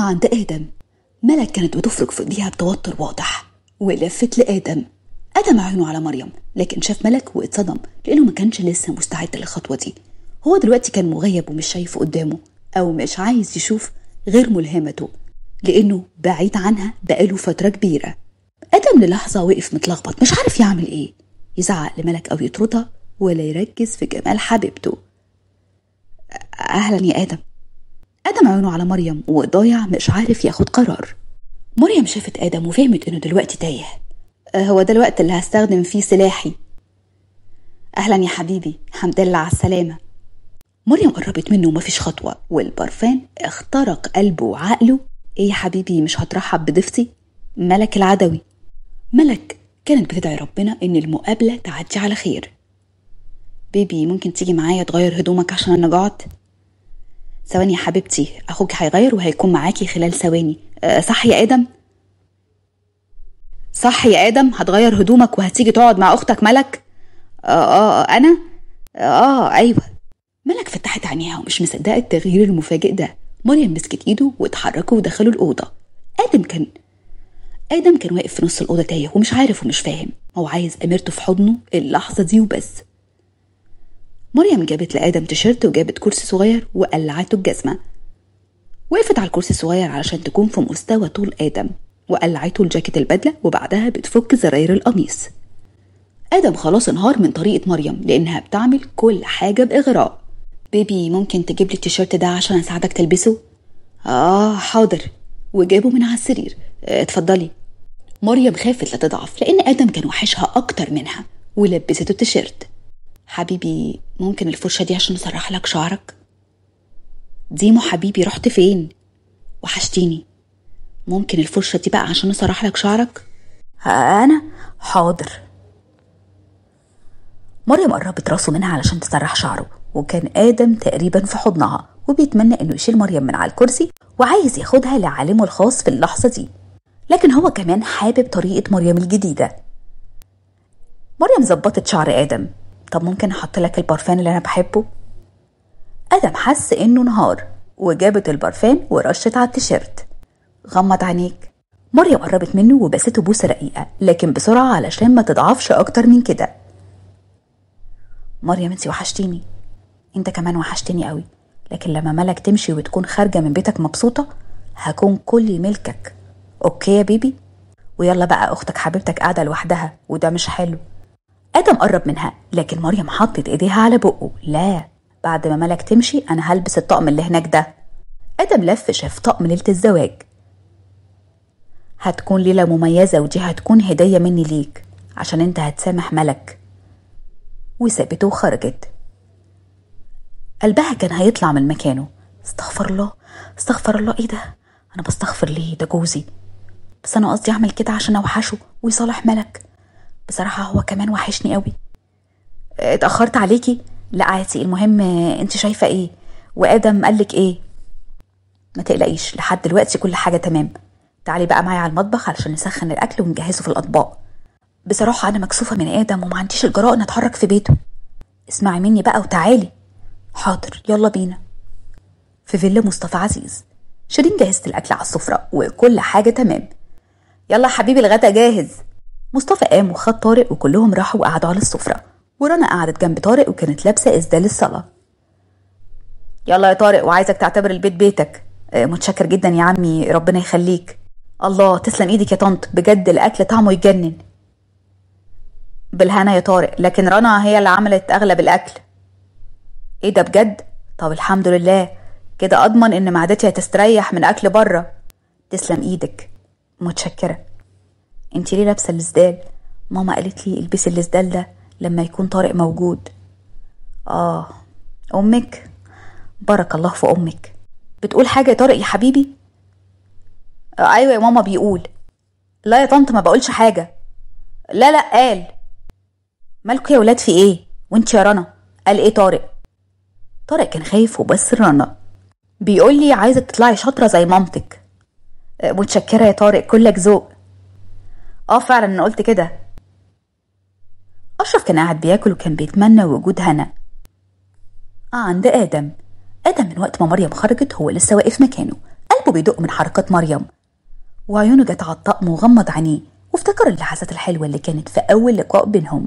عند آدم ملك كانت بتفرك في ايديها بتوتر واضح ولفت لآدم آدم عينه على مريم لكن شاف ملك واتصدم لأنه ما كانش لسه مستعد للخطوة دي هو دلوقتي كان مغيب ومش شايف قدامه أو مش عايز يشوف غير ملهمته لأنه بعيد عنها بقاله فترة كبيرة آدم للحظة وقف متلخبط مش عارف يعمل إيه يزعق لملك أو يطردها ولا يركز في جمال حبيبته أهلا يا آدم آدم عينه على مريم وضايع مش عارف ياخد قرار مريم شافت آدم وفهمت إنه دلوقتي تايه آه، هو ده الوقت اللي هستخدم فيه سلاحي أهلا يا حبيبي حمد لله على السلامة مريم قربت منه ومفيش خطوة والبرفان اخترق قلبه وعقله ايه يا حبيبي مش هترحب بضيفتي ملك العدوي ملك كانت بتدعي ربنا ان المقابلة تعدي على خير بيبي ممكن تيجي معايا تغير هدومك عشان انا جعت ثواني يا حبيبتي اخوك هيغير وهيكون معاكي خلال ثواني أه صح يا ادم صح يا ادم هتغير هدومك وهتيجي تقعد مع اختك ملك اه اه آه، انا اه ايوه ملك فتحت عينيها ومش مصدقه التغيير المفاجئ ده مريم مسكت ايده واتحركوا ودخلوا الاوضه ادم كان ادم كان واقف في نص الاوضه تايه ومش عارف ومش فاهم هو عايز اميرته في حضنه اللحظه دي وبس مريم جابت لادم تيشيرت وجابت كرسي صغير وقلعته الجزمه وقفت على الكرسي الصغير علشان تكون في مستوى طول ادم وقلعته الجاكيت البدله وبعدها بتفك زراير القميص ادم خلاص انهار من طريقه مريم لانها بتعمل كل حاجه باغراء بيبي ممكن تجيب لي التيشيرت ده عشان اساعدك تلبسه اه حاضر وجابه من على السرير آه، اتفضلي مريم خافت لا تضعف لان ادم كان وحشها اكتر منها ولبسته التيشيرت حبيبي ممكن الفرشه دي عشان اسرح لك شعرك ديمو حبيبي رحت فين وحشتيني ممكن الفرشه دي بقى عشان اسرح لك شعرك آه، انا حاضر مريم قربت راسه منها علشان تسرح شعره وكان آدم تقريبا في حضنها وبيتمنى إنه يشيل مريم من على الكرسي وعايز ياخدها لعالمه الخاص في اللحظة دي لكن هو كمان حابب طريقة مريم الجديدة مريم ظبطت شعر آدم طب ممكن أحط لك البرفان اللي أنا بحبه؟ آدم حس إنه نهار وجابت البرفان ورشت على التيشيرت غمض عينيك مريم قربت منه وبسته بوسة رقيقة لكن بسرعة علشان ما تضعفش أكتر من كده مريم انتي وحشتيني انت كمان وحشتني قوي لكن لما ملك تمشي وتكون خارجة من بيتك مبسوطة هكون كل ملكك اوكي يا بيبي ويلا بقى اختك حبيبتك قاعدة لوحدها وده مش حلو ادم قرب منها لكن مريم حطت ايديها على بقه لا بعد ما ملك تمشي انا هلبس الطقم اللي هناك ده ادم لف شاف طقم ليلة الزواج هتكون ليلة مميزة ودي هتكون هدية مني ليك عشان انت هتسامح ملك وسابته وخرجت قلبها كان هيطلع من مكانه استغفر الله استغفر الله ايه ده انا بستغفر ليه ده جوزي بس انا قصدي اعمل كده عشان اوحشه ويصالح ملك بصراحة هو كمان وحشني قوي اتأخرت عليكي لا عادي المهم انت شايفة ايه وادم قالك ايه ما تقلقيش لحد دلوقتي كل حاجة تمام تعالي بقى معايا على المطبخ علشان نسخن الاكل ونجهزه في الاطباق بصراحة أنا مكسوفة من آدم وما عنديش الجراءة إن أتحرك في بيته اسمعي مني بقى وتعالي حاضر يلا بينا في فيلا مصطفى عزيز شيرين جهزت الأكل على السفرة وكل حاجة تمام يلا يا حبيبي الغدا جاهز مصطفى قام وخد طارق وكلهم راحوا وقعدوا على السفرة ورنا قعدت جنب طارق وكانت لابسة إسدال الصلاة يلا يا طارق وعايزك تعتبر البيت بيتك آه، متشكر جدا يا عمي ربنا يخليك الله تسلم ايدك يا طنط بجد الاكل طعمه يجنن بالهنا يا طارق لكن رنا هي اللي عملت اغلب الاكل ايه ده بجد طب الحمد لله كده اضمن ان معدتي هتستريح من اكل بره تسلم ايدك متشكره انتي ليه لابسه الاسدال ماما قالت لي البسي الاسدال ده لما يكون طارق موجود اه امك بارك الله في امك بتقول حاجه يا طارق يا حبيبي آه ايوه يا ماما بيقول لا يا طنط ما بقولش حاجه لا لا قال مالكوا يا ولاد في ايه وانت يا رنا قال ايه طارق طارق كان خايف وبس رنا بيقول لي عايزك تطلعي شاطره زي مامتك آه، متشكره يا طارق كلك ذوق اه فعلا انا قلت كده اشرف كان قاعد بياكل وكان بيتمنى وجود هنا آه عند ادم ادم من وقت ما مريم خرجت هو لسه واقف مكانه قلبه بيدق من حركات مريم وعيونه جت على الطقم وغمض عينيه وافتكر اللحظات الحلوة اللي كانت في أول لقاء بينهم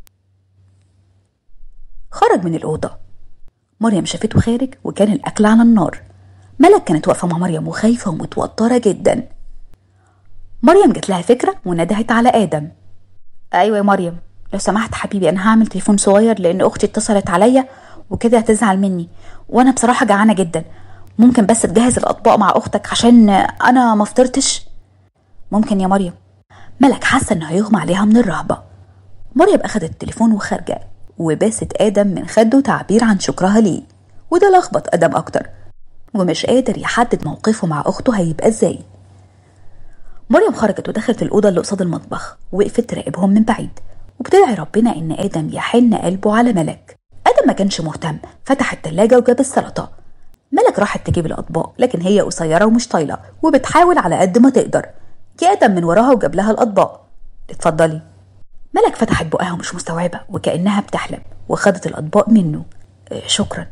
خرج من الأوضة مريم شافته خارج وكان الأكل على النار ملك كانت واقفة مع مريم وخايفة ومتوترة جدا مريم جات لها فكرة وندهت على آدم أيوة يا مريم لو سمحت حبيبي أنا هعمل تليفون صغير لأن أختي اتصلت عليا وكده هتزعل مني وأنا بصراحة جعانة جدا ممكن بس تجهز الأطباق مع أختك عشان أنا مفطرتش ممكن يا مريم ملك حاسة إنه هيغمى عليها من الرهبة مريم أخدت التليفون وخارجة وباست آدم من خده تعبير عن شكرها ليه وده لخبط آدم أكتر ومش قادر يحدد موقفه مع أخته هيبقى إزاي مريم خرجت ودخلت الأوضة اللي قصاد المطبخ وقفت تراقبهم من بعيد وبتدعي ربنا إن آدم يحن قلبه على ملك آدم ما كانش مهتم فتح التلاجة وجاب السلطة ملك راحت تجيب الأطباق لكن هي قصيرة ومش طايلة وبتحاول على قد ما تقدر جه آدم من وراها وجاب لها الأطباق اتفضلي ملك فتحت بقها ومش مستوعبة وكأنها بتحلم وخدت الأطباق منه اه شكرا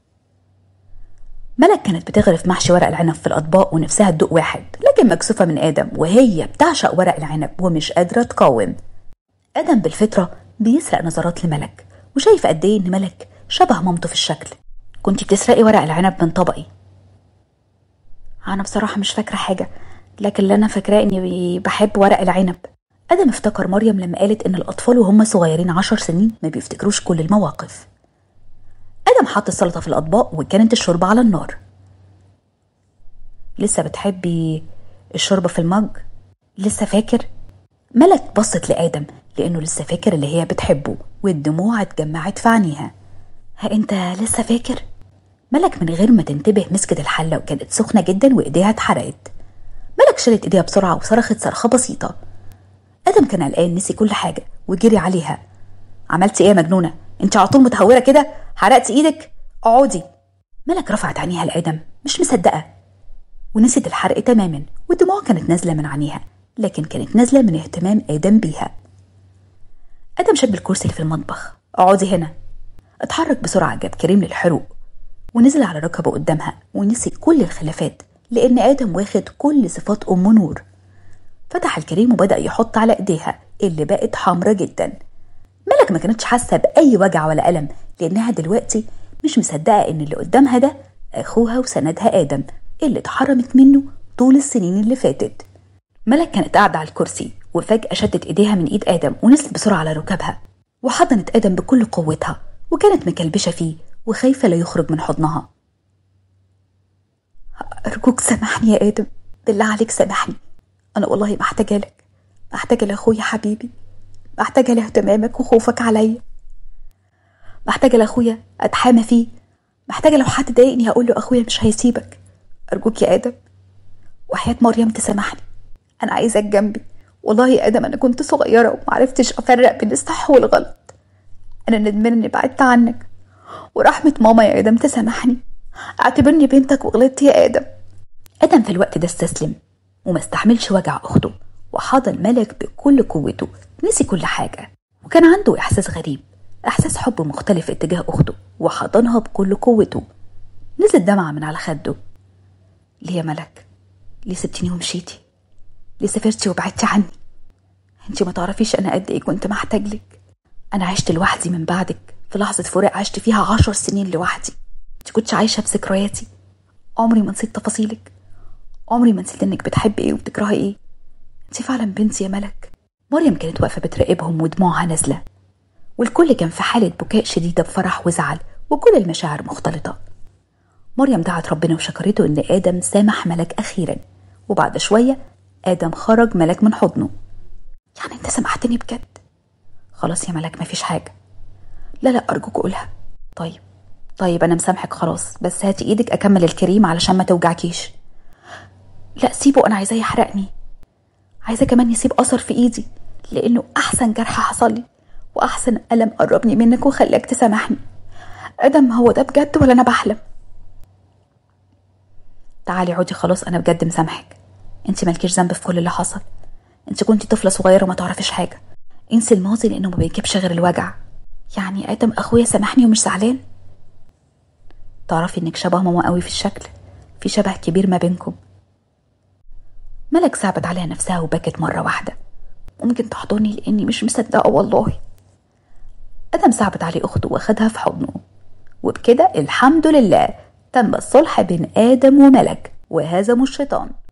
ملك كانت بتغرف محشي ورق العنب في الأطباق ونفسها تدوق واحد لكن مكسوفة من آدم وهي بتعشق ورق العنب ومش قادرة تقاوم آدم بالفطرة بيسرق نظرات لملك وشايف قد إيه إن ملك شبه مامته في الشكل كنتي بتسرقي ورق العنب من طبقي أنا بصراحة مش فاكرة حاجة لكن اللي أنا فاكراه إني بحب ورق العنب آدم افتكر مريم لما قالت إن الأطفال وهم صغيرين عشر سنين ما بيفتكروش كل المواقف آدم حط السلطة في الأطباق وكانت الشوربة على النار لسه بتحبي الشوربة في المج؟ لسه فاكر؟ ملك بصت لآدم لأنه لسه فاكر اللي هي بتحبه والدموع اتجمعت في عينيها ها أنت لسه فاكر؟ ملك من غير ما تنتبه مسكت الحلة وكانت سخنة جدا وإيديها اتحرقت ملك شالت إيديها بسرعة وصرخت صرخة بسيطة آدم كان قلقان نسي كل حاجة وجري عليها عملتي إيه يا مجنونة؟ أنت على طول متهورة كده؟ حرقتي إيدك؟ اقعدي ملك رفعت عينيها لآدم مش مصدقة ونسيت الحرق تماما والدموع كانت نازلة من عينيها لكن كانت نازلة من اهتمام آدم بيها آدم شد الكرسي اللي في المطبخ اقعدي هنا اتحرك بسرعة جاب كريم للحروق ونزل على ركبه قدامها ونسي كل الخلافات لأن آدم واخد كل صفات أم نور فتح الكريم وبدأ يحط على إيديها اللي بقت حمرة جدا ملك ما كانتش حاسة بأي وجع ولا ألم لأنها دلوقتي مش مصدقة إن اللي قدامها ده أخوها وسندها آدم اللي اتحرمت منه طول السنين اللي فاتت ملك كانت قاعدة على الكرسي وفجأة شدت إيديها من إيد آدم ونزلت بسرعة على ركبها وحضنت آدم بكل قوتها وكانت مكلبشة فيه وخايفة لا يخرج من حضنها أرجوك سامحني يا آدم بالله عليك سامحني أنا والله محتاجة لك محتاجة لأخويا حبيبي محتاجة لاهتمامك وخوفك عليا محتاجة لأخويا أتحامى فيه محتاجة لو حد ضايقني هقول له أخويا مش هيسيبك أرجوك يا آدم وحياة مريم تسامحني أنا عايزك جنبي والله يا آدم أنا كنت صغيرة ومعرفتش أفرق بين الصح والغلط أنا ندمان إني بعدت عنك ورحمة ماما يا آدم تسامحني اعتبرني بنتك وغلطت يا آدم آدم في الوقت ده استسلم وما استحملش وجع أخته وحضن ملك بكل قوته نسي كل حاجة وكان عنده إحساس غريب إحساس حب مختلف اتجاه أخته وحضنها بكل قوته نزلت دمعة من على خده ليه يا ملك ليه سبتيني ومشيتي ليه سافرتي وبعدتي عني انتي ما تعرفيش انا قد ايه كنت محتاج لك انا عشت لوحدي من بعدك في لحظة فراق عشت فيها عشر سنين لوحدي انت كنتش عايشة بذكرياتي عمري ما نسيت تفاصيلك عمري ما نسيت انك بتحبي ايه وبتكرهي ايه انت فعلا بنتي يا ملك مريم كانت واقفة بتراقبهم ودموعها نازلة والكل كان في حالة بكاء شديدة بفرح وزعل وكل المشاعر مختلطة مريم دعت ربنا وشكرته إن آدم سامح ملك أخيرا وبعد شوية آدم خرج ملك من حضنه يعني أنت سامحتني بجد خلاص يا ملك مفيش حاجة لا لا أرجوك قولها طيب طيب أنا مسامحك خلاص بس هاتي إيدك أكمل الكريم علشان ما توجعكيش لا سيبه أنا عايزاه يحرقني عايزة كمان يسيب أثر في إيدي لأنه أحسن جرح حصل لي وأحسن ألم قربني منك وخلاك تسامحني آدم هو ده بجد ولا أنا بحلم تعالي عودي خلاص أنا بجد مسامحك انت مالكيش ذنب في كل اللي حصل انت كنتي طفلة صغيرة وما تعرفيش حاجة انسي الماضي لأنه ما بيجيبش غير الوجع يعني آدم أخويا سامحني ومش زعلان تعرفي إنك شبه ماما قوي في الشكل في شبه كبير ما بينكم ملك صعبت عليها نفسها وبكت مرة واحدة ممكن تحضني لأني مش مصدقة والله أدم صعبت عليه أخته وأخدها في حضنه وبكده الحمد لله تم الصلح بين آدم وملك وهزموا الشيطان